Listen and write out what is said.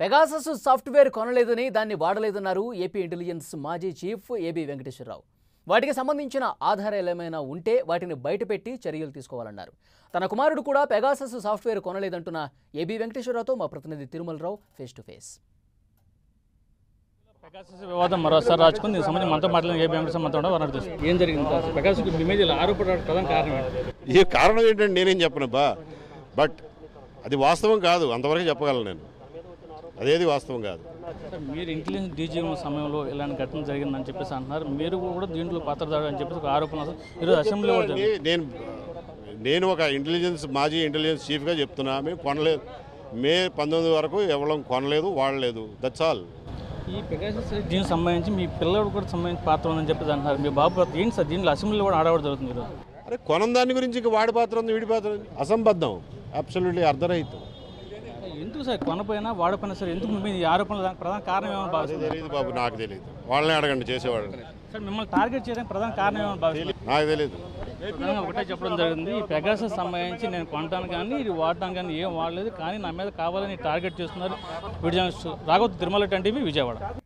Pegasus software కొనలేదని దాన్ని వాడలేదన్నారు ఏపీ ఇంటెలిజెన్స్ మాజీ చీఫ్ ఏబీ వెంకటేశ్వరరావు వాటికి సంబంధించిన ఆధారాలు ఏమైనా ఉంటే వాటిని బయటపెట్టి చర్యలు తీసుకోవాలన్నారు తన కుమారుడు కూడా పెగాసస్ సాఫ్ట్వేర్ కొనలేదంటున్న ఏబీ వెంకటేశ్వరరావుతో మా ప్రతినిధి Tirumala Rao face to face Pegasus వివాదం మరోసారి రాచుకుని దీనికి సంబంధించి మనతో మాట్లాడిన ఏ బ్యాంకు మనతో కూడా వారు తెలుసు ఏం జరిగింది అసలు పెగాసస్ మీ మీద ఇలా ఆరోపడడానికి ప్రధాన కారణం ఏంటి ఈ కారణం ఏంటంటే నేనేం చెప్పను బా బట్ అది వాస్తవం కాదు అంతవరకు చెప్పగలను నేను అదేది వాస్తవం కాదు అంటే మీరు ఇంటెలిజెన్స్ డీజీ ఉన్న సమయంలో ఇలాంటి ఘటన జరిగిందని చెప్పేసి అంటున్నారు మీరు కూడా దీంట్లో పాత్రదారు అని చెప్పేసి ఒక ఆరోపణ అసలు ఈరోజు అసెంబ్లీలో కూడా జరిగింది. నే- నేను నేను ఒక ఇంటెలిజెన్స్ మాజీ ఇంటెలిజెన్స్ చీఫ్గా చెప్తున్నా మేము కొనలేదు మే పంతొమ్మిది వరకు ఎవరం కొనలేదు వాడలేదు దట్స్ ఆల్ ఈ పెగాసస్ దీనికి సంబంధించి మీ పిల్లడు కూడా సంబంధించి పాత్ర ఉందని చెప్పేసి అంటున్నారు మీ బాబు పాత్ర ఏంటి సార్ దీంట్లో అసెంబ్లీలో కూడా ఆడవాడు జరుగుతుంది ఈరోజు అరే కొనం దాని గురించి ఇంక వాడి పాత్ర ఉంది వీడి పాత్ర ఉంది అసంబద్ధం అబ్సల్యూట్లీ అర్ధరహితం ఎందుకు సార్ కొనపోయినా వాడపోయినా సార్ ఎందుకు మీ ఈ ఆరోపణలు దానికి ప్రధాన కారణం ఏమని అది భావిస్తారు తెలియదు బాబు నాకు తెలియదు వాళ్ళని అడగండి చేసేవాళ్ళని సార్ మిమ్మల్ని టార్గెట్ చేయడానికి ప్రధాన కారణం ఏమని భావిస్తారు నాకు తెలియదు ప్రధానంగా ఒకటే చెప్పడం జరిగింది ఈ పెగాసస్ సంబంధించి నేను కొనడానికి కానీ ఇది వాడటానికి కానీ ఏం వాడలేదు కానీ నా మీద కావాలని టార్గెట్ చేస్తున్నారు video journalist Raghavat Tirumala TV Vijayawada